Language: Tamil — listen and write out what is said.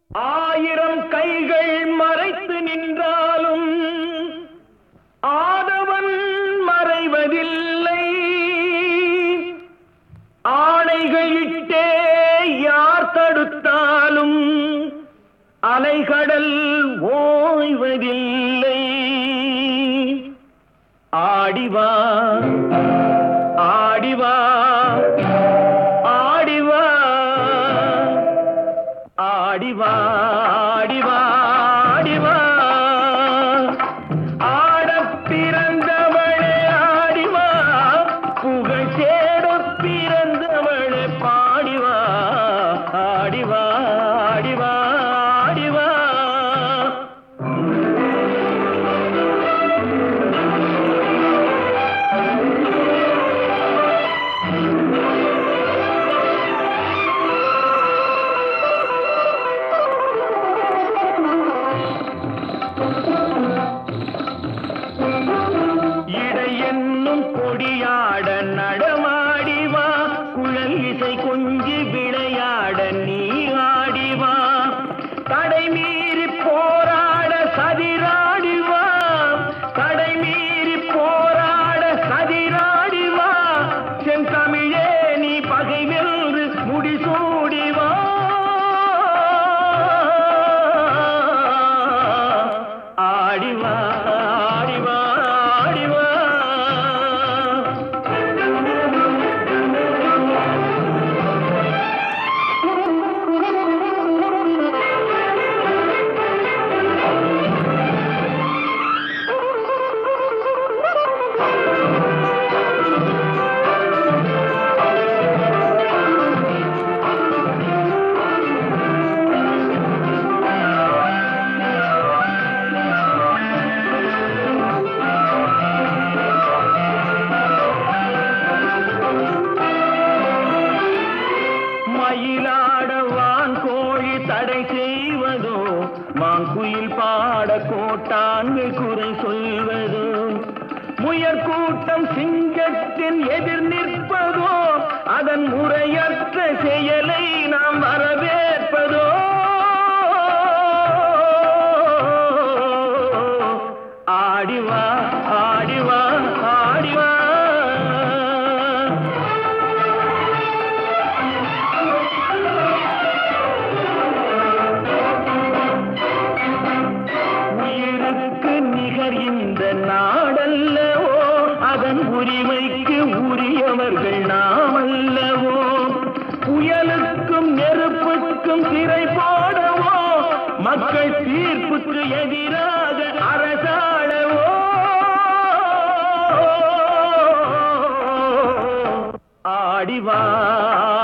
ஆயிரம் கைகள் மறைத்து நின்றாலும் ஆதவன் மறைவதில்லை ஆணைகள் இட்டே யார் தடுத்தாலும் அலைகடல் ஓய்வதில்லை ஆடிவா ஆடிவா ஆடிவா ஆடிவா ஆடிவா ஆடிவா ஆடப் பிறந்தவளே ஆடிவா புகழ் தேடப் பிறந்தவளே பாடிவா ஆடிவா ஆடிவா ஆடிவா இடை என்னும் கொடியாட நடமாடிவா குழல் இசை கொஞ்சி விளையாட நீ ஆடிவா தடை மீறி போராட சதிராடிவா தடை மீறி போராட சதிராடிவா செந்தமிழே நீ பகை வென்று முடிசூடிவா ஆடிவா ஆடிவா ஆடிவா மயிலாட வான் கோழி தடை செய்வதோ மாங்குயில் பாட கோட்டான்கள் குறை சொல்வதோ முயற்கூட்டம் சிங்கத்தின் எதிர் நிற்பதோ அதன் முறையற்ற செயலை நாம் வரவேற்பதோ ஆடிவா ஆடிவா ஆடிவா உயிருக்கு நிகர் இந்த நாடல்லவோ அதன் உரிமைக்கு உரியவர்கள் நாம் அல்லவோ புயலுக்கும் நெருப்புக்கும் திரை போடவோ மக்கள் தீர்ப்புக்கு எதிராக அரசாளவோ ஆடிவா